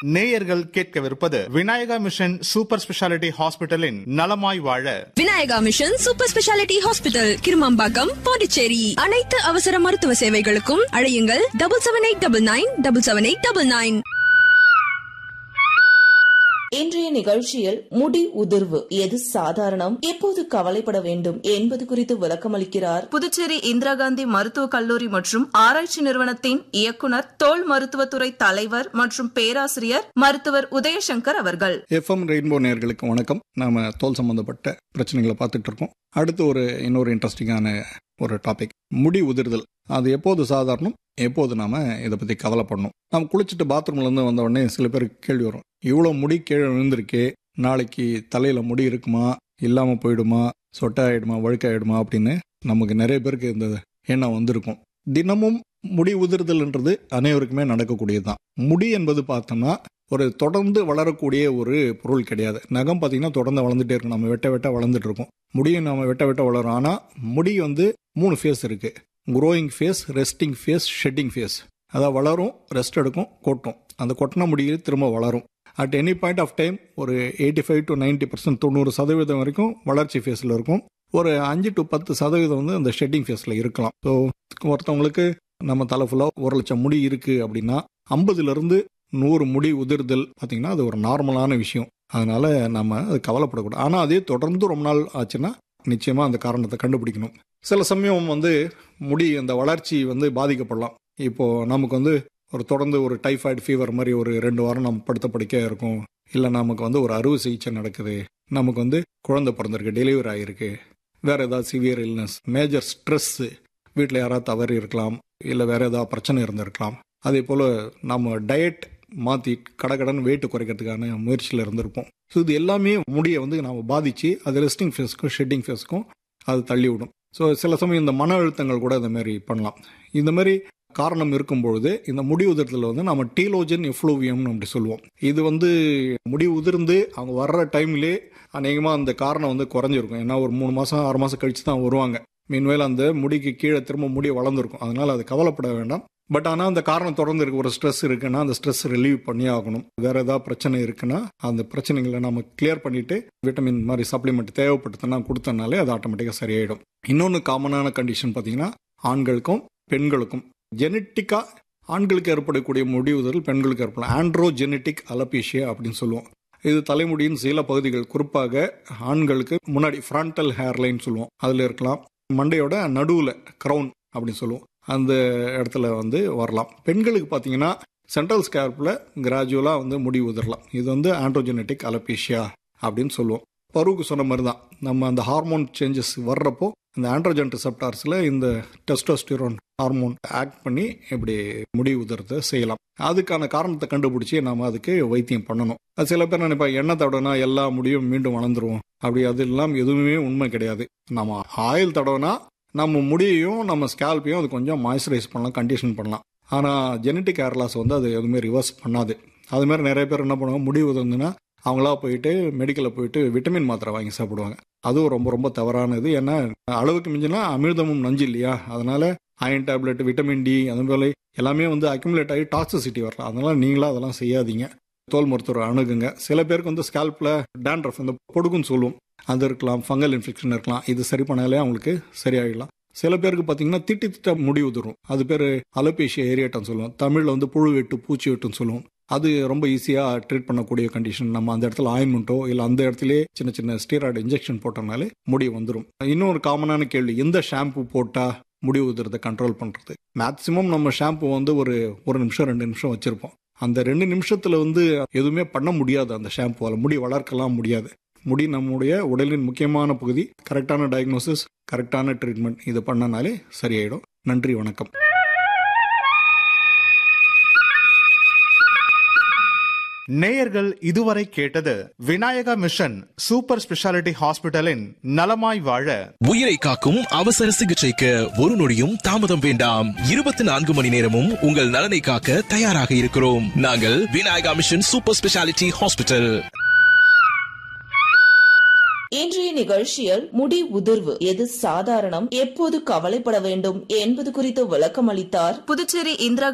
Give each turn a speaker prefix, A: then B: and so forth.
A: நேயர்கள் கேட்கவிருப்பது Vinayaka mission super speciality ஹாஸ்பிட்டலின் நலமாய் வாழ
B: Vinayaka mission super speciality hospital Kirumampakkam Pondicherry அனைத்து அவசர மருத்துவ சேவைகளுக்கும் அழையுங்கள் double seven eight double nine double seven eight double nine
C: இன்றைய நிகழ்ச்சியில் முடி உதிர்வு எது சாதாரணம் எப்போது கவலைப்பட வேண்டும் என்பது குறித்து விளக்கமளிக்கிறார் புதுச்சேரி இந்திரா காந்தி மருத்துவக் கல்லூரி மற்றும் ஆராய்ச்சி நிறுவனத்தின் இயக்குனர் தோல் மருத்துவத்துறை தலைவர் மற்றும் பேராசிரியர் மருத்துவர் உதயசங்கர் அவர்கள்
D: எஃப்எம் ரெயின்போ நேயர்களுக்கு வணக்கம் நாம தோல் சம்பந்தப்பட்ட பிரச்சனைகளை பார்த்துட்டு இருக்கோம் அடுத்து ஒரு இன்னொரு இன்ட்ரெஸ்டிங்கான ஒரு டாபிக் முடி உதிர்தல் அது எப்போது சாதாரணம் எப்போது நாம இதை பத்தி கவலைப்படணும் நம்ம குளிச்சுட்டு பாத்ரூம்ல இருந்து வந்த உடனே சில பேருக்கு கேள்வி வரும் இவ்வளவு முடி கீழே விழுந்திருக்கே நாளைக்கு தலையில முடி இருக்குமா இல்லாம போயிடுமா சொட்டை ஆயிடுமா வழுக்காயிடுமா அப்படின்னு நமக்கு நிறைய பேருக்கு இந்த எண்ணம் வந்திருக்கும் தினமும் முடி உதிர்தல்ன்றது அனைவருக்குமே நடக்கக்கூடியதுதான் முடி என்பது பார்த்தோம்னா ஒரு தொடர்ந்து வளரக்கூடிய ஒரு பொருள் கிடையாது நகம் பார்த்தீங்கன்னா தொடர்ந்து வளர்ந்துட்டே இருக்கும் நம்ம வெட்ட வெட்ட வளர்ந்துட்டு இருக்கோம் முடியும் நம்ம வெட்ட வெட்ட வளரும் ஆனால் முடி வந்து மூணு ஃபேஸ் இருக்கு growing phase resting phase shedding phase அதாவது வளரும் ரெஸ்ட் எடுக்கும் கொட்டும் அந்த கொட்டின முடியில் திரும்ப வளரும் at any point of time ஒரு eighty five to ninety percent தொண்ணூறு சதவீதம் வரைக்கும் வளர்ச்சி ஃபேஸில் இருக்கும் ஒரு அஞ்சு டு பத்து சதவீதம் வந்து அந்த ஷெட்டிங் ஃபேஸில் இருக்கலாம் ஸோ ஒருத்தவங்களுக்கு நம்ம தலை ஃபுல்லாக ஒரு லட்சம் முடி இருக்குது அப்படின்னா ஐம்பதுலேருந்து நூறு முடி உதிர்தல் பார்த்தீங்கன்னா அது ஒரு நார்மலான விஷயம் அதனால நம்ம அது கவலைப்படக்கூடாது ஆனால் அதே தொடர்ந்து ரொம்ப நாள் ஆச்சுன்னா நிச்சயமாக அந்த காரணத்தை கண்டுபிடிக்கணும் சில சமயம் வந்து முடி அந்த வளர்ச்சி வந்து பாதிக்கப்படலாம் இப்போ நமக்கு வந்து ஒரு தொடர்ந்து ஒரு டைஃபாய்டு ஃபீவர் மாதிரி ஒரு ரெண்டு வாரம் நம்ம படுத்த படுக்கையாக இருக்கும் இல்லை நமக்கு வந்து ஒரு அறுவை சிகிச்சை நடக்குது நமக்கு வந்து குழந்தை பிறந்திருக்கு டெலிவரி ஆகிருக்கு வேற ஏதாவது சிவியர் இல்னஸ் மேஜர் ஸ்ட்ரெஸ்ஸு வீட்டில் யாராவது தவறி இருக்கலாம் இல்லை வேற ஏதாவது பிரச்சனை இருந்திருக்கலாம் அதே போல் நம்ம டயட் மாற்றி கடகடன் வெயிட் குறைக்கிறதுக்கான முயற்சியில் இருந்திருப்போம் ஸோ இது எல்லாமே முடியை வந்து நம்ம பாதித்து அது ரெஸ்டிங் ஃபேஸ்க்கும் ஷெட்டிங் ஃபேஸ்க்கும் அது தள்ளி விடும் ஸோ சில சமயம் இந்த மன அழுத்தங்கள் கூட இந்த மாதிரி பண்ணலாம் இந்த மாதிரி காரணம் இருக்கும் பொழுது இந்த முடி உதிர்தல் வந்து நம்ம டீலோஜன் எஃப்ளூவியம்னு அப்படி சொல்லுவோம் இது வந்து முடி உதிர்ந்து அவங்க வர்ற டைம்லே அநேகமாக அந்த காரணம் வந்து குறைஞ்சிருக்கும் ஏன்னா ஒரு மூணு மாதம் ஆறு மாதம் கழிச்சு தான் வருவாங்க மீன்வேல் அந்த முடிக்கு கீழே திரும்ப முடி வளர்ந்துருக்கும் அதனால அது கவலைப்பட வேண்டாம் பட் ஆனால் அந்த காரணம் தொடர்ந்து இருக்கு ஒரு ஸ்ட்ரெஸ் இருக்குன்னா அந்த ஸ்ட்ரெஸ் ரிலீவ் பண்ணி ஆகணும் வேற ஏதாவது பிரச்சனை இருக்குன்னா அந்த பிரச்சனைகளை நம்ம கிளியர் பண்ணிட்டு விட்டமின் மாதிரி சப்ளிமெண்ட் தேவைப்பட்டதுன்னா கொடுத்தனாலே அது ஆட்டோமேட்டிக்காக சரியாயிடும் இன்னொன்று காமனான கண்டிஷன் பார்த்தீங்கன்னா ஆண்களுக்கும் பெண்களுக்கும் ஜெனட்டிக்கா ஆண்களுக்கு ஏற்படக்கூடிய முடிவுதல் பெண்களுக்கு ஏற்படலாம் ஆண்ட்ரோ ஜெனட்டிக் அலபீஷியா அப்படின்னு சொல்லுவோம் இது தலைமுடியின் சில பகுதிகள் குறிப்பாக ஆண்களுக்கு முன்னாடி ஃப்ரண்டல் ஹேர்லைன் சொல்லுவோம் அதில் இருக்கலாம் மண்டையோட நடுவில் க்ரௌன் அப்படின்னு சொல்லுவோம் அந்த இடத்துல வந்து வரலாம் பெண்களுக்கு பார்த்தீங்கன்னா சென்ட்ரல் ஸ்கேர்ப்பில் கிராஜுவலாக வந்து முடி உதிரலாம் இது வந்து ஆண்ட்ரோஜெனட்டிக் அலபீஷியா அப்படின்னு சொல்லுவோம் பருவுக்கு சொன்ன மாதிரி தான் நம்ம அந்த ஹார்மோன் சேஞ்சஸ் வர்றப்போ இந்த ஆண்ட்ரோஜன் ரிசப்டார்ஸில் இந்த டெஸ்டோஸ்டிரோன் ஹார்மோன் ஆக்ட் பண்ணி இப்படி முடி உதிரத்தை செய்யலாம் அதுக்கான காரணத்தை கண்டுபிடிச்சி நாம அதுக்கு வைத்தியம் பண்ணணும் அது சில பேர் நினைப்பாங்க எண்ணெய் தடவைனா எல்லா முடியும் மீண்டும் வளர்ந்துரும் அப்படி அது எல்லாம் எதுவுமே உண்மை கிடையாது நம்ம ஆயில் தடவைனா நம்ம முடியையும் நம்ம ஸ்கேல்ப்பையும் அது கொஞ்சம் மாய்ஸ்சரைஸ் பண்ணலாம் கண்டிஷன் பண்ணலாம் ஆனால் ஜெனட்டிக் ஹேர் லாஸ் வந்து அது எதுவுமே ரிவர்ஸ் பண்ணாது அது மாதிரி நிறைய பேர் என்ன பண்ணுவாங்க முடி உதிர்ந்துன்னா அவங்களா போயிட்டு மெடிக்கலில் போயிட்டு விட்டமின் மாத்திரை வாங்கி சாப்பிடுவாங்க அதுவும் ரொம்ப ரொம்ப தவறானது ஏன்னா அளவுக்கு மிஞ்சினா அமிர்தமும் நஞ்சு இல்லையா அதனால அயன் டேப்லெட் விட்டமின் டி அது போல எல்லாமே வந்து அக்யூமுலேட் ஆகி டாக்ஸிசிட்டி வரலாம் அதனால நீங்களா அதெல்லாம் செய்யாதீங்க தோல் மருத்துவர் அணுகுங்க சில பேருக்கு வந்து ஸ்கேல்ப்ல டேண்ட்ரஃப் இந்த பொடுக்குன்னு சொல்லுவோம் அது இருக்கலாம் ஃபங்கல் இன்ஃபெக்ஷன் இருக்கலாம் இது சரி பண்ணாலே அவங்களுக்கு சரியாயிடலாம் சில பேருக்கு பார்த்தீங்கன்னா திட்டி திட்ட முடி உதிரும் அது பேர் அலோபேஷியா ஏரியாட்டம் சொல்லுவோம் தமிழில் வந்து புழு வெட்டு பூச்சி வெட்டுன்னு சொல்லுவோம் அது ரொம்ப ஈஸியாக ட்ரீட் பண்ணக்கூடிய கண்டிஷன் நம்ம அந்த இடத்துல ஆயின்மெண்ட்டோ இல்லை அந்த இடத்துல சின்ன சின்ன ஸ்டீராய்டு இன்ஜெக்ஷன் போட்டோம்னாலே முடி வந்துடும் இன்னொரு காமனான கேள்வி எந்த ஷாம்பு போட்டால் முடி உதிரத்தை கண்ட்ரோல் பண்ணுறது மேக்சிமம் நம்ம ஷாம்பு வந்து ஒரு ஒரு நிமிஷம் ரெண்டு நிமிஷம் வச்சுருப்போம் அந்த ரெண்டு நிமிஷத்தில் வந்து எதுவுமே பண்ண முடியாது அந்த ஷாம்புவால் முடி வளர்க்கலாம் முடியாது முடி நம்முடைய உடலின் முக்கியமான பகுதி கரெக்டான டயக்னோசிஸ் கரெக்டான ட்ரீட்மெண்ட் இது பண்ணனாலே சரியாயிடும் நன்றி வணக்கம்
A: நேயர்கள் இதுவரை கேட்டது விநாயகா மிஷன் சூப்பர் ஸ்பெஷாலிட்டி ஹாஸ்பிட்டலின் நலமாய் வாழ
E: உயிரை காக்கும் அவசர சிகிச்சைக்கு ஒரு நொடியும் தாமதம் வேண்டாம் இருபத்தி நான்கு மணி நேரமும் உங்கள் நலனை காக்க தயாராக இருக்கிறோம் நாங்கள் Vinayaka mission super speciality hospital
C: இன்றைய நிகழ்ச்சியில் முடி உதிர்வு எது சாதாரணம் எப்போது கவலைப்பட வேண்டும் என்பது குறித்து விளக்கம் அளித்தார் புதுச்சேரி இந்திரா